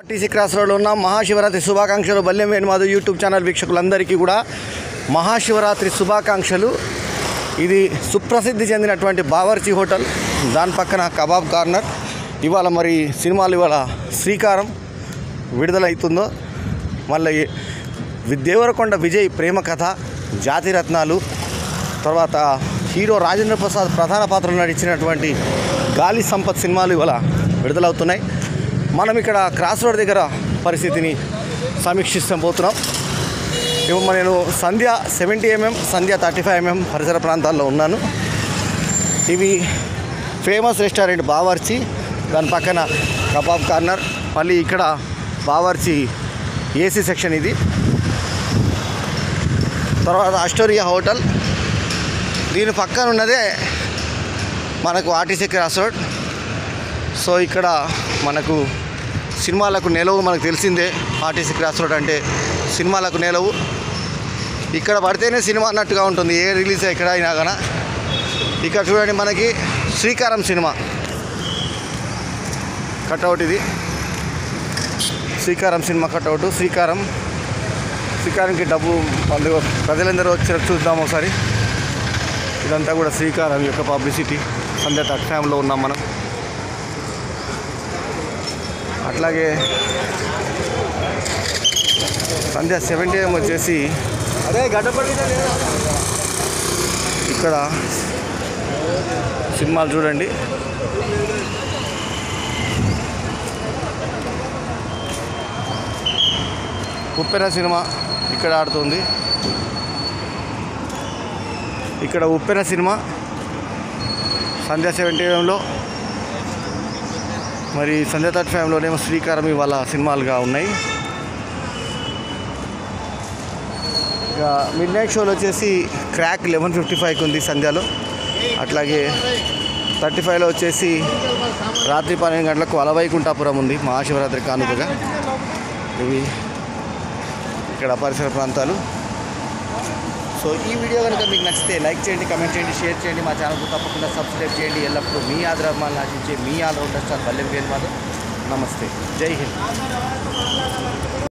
TC cross రోడ్లో ఉన్న మహాశివరాత్రి శుభాకాంక్షలు బల్యం వేణుమాధవ్ యూట్యూబ్ ఛానల్ వీక్షకులందరికీ కూడా మహాశివరాత్రి శుభాకాంక్షలు ఇది సుప్రసిద్ధి చెందినటువంటి బావర్చి హోటల్ దాని పక్కన కబాబ్ కార్నర్ ఇవాళ మరి సినిమాలు ఇవాళ శ్రీకారం విడుదలవుతుందో మళ్ళీ వి- దేవరకొండ విజయ్ ప్రేమ కథ జాతిరత్నాలు తర్వాత హీరో రాజేంద్ర ప్రసాద్ ప్రధాన పాత్రలో నటించినటువంటి గాలి సంపత్ సినిమాలు ఇవాళ విడుదలవుతున్నాయి మనం ఇక్కడ క్రాస్ రోడ్ దగ్గర పరిస్థితిని సమీక్షిస్తాం పోతున్నాం ఇప్పుడు నేను Sandhya seventy MM Sandhya thirty five MM పరిసర ప్రాంతాల్లో ఉన్నాను ఇవి ఫేమస్ రెస్టారెంట్ బావర్చి దాని పక్కన కబాబ్ కార్నర్ మళ్ళీ ఇక్కడ బావర్చి ఏసీ సెక్షన్ ఇది తర్వాత అస్టోరియా హోటల్ దీని పక్కన ఉన్నదే మనకు ఆర్టీసీ క్రాస్ రోడ్ సో ఇక్కడ మనకు సినిమాలకు నిలవు మనకు తెలిసిందే ఆర్టీసీ క్రాస్ రోడ్ అంటే సినిమాలకు నిలవు ఇక్కడ పడితేనే సినిమా అన్నట్టుగా ఉంటుంది ఏ రిలీజ్ ఎక్కడ అయినా కానీ ఇక్కడ చూడండి మనకి శ్రీకారం సినిమా కట్అవుట్ ఇది శ్రీకారం సినిమా కట్అవుట్ శ్రీకారం శ్రీకారంకి డబ్బు వాళ్ళు ప్రజలందరూ వచ్చి చూద్దాం ఒకసారి ఇదంతా కూడా శ్రీకారం యొక్క పబ్లిసిటీ సంధ్య థర్డ్ ఫ్యామ్లో ఉన్నాం మనం అట్లాగే సంధ్య సెవెంటీ ఎం వచ్చేసి అదే గడ్డపడి ఇక్కడ సినిమాలు చూడండి ఉప్పెన సినిమా ఇక్కడ ఆడుతుంది ఇక్కడ ఉప్పెన సినిమా సంధ్య సెవెంటీ ఎంలో మరి సంధ్య థర్డ్ ఫ్యామ్లోనేమో శ్రీకారం ఇవాళ సినిమాలుగా ఉన్నాయి ఇక మిడ్ నైట్ షోలో వచ్చేసి క్రాక్ లెవెన్ ఫిఫ్టీ ఫైవ్కి ఉంది సంధ్యాలో అట్లాగే థర్టీ ఫైవ్లో వచ్చేసి రాత్రి పన్నెండు గంటలకు అలవైకుంఠాపురం ఉంది మహాశివరాత్రి కానుకగా ఇవి ఇక్కడ పరిసర ప్రాంతాలు సో ఈ వీడియో కనుక మీకు నచ్చితే లైక్ చేయండి కమెంట్ చేయండి షేర్ చేయండి మా ఛానల్కు తప్పకుండా సబ్స్క్రైబ్ చేయండి ఎల్లప్పుడూ మీ ఆదరాభిమానులు ఆశించే మీ all rounder star Ballem Velu Madhav నమస్తే జై హింద్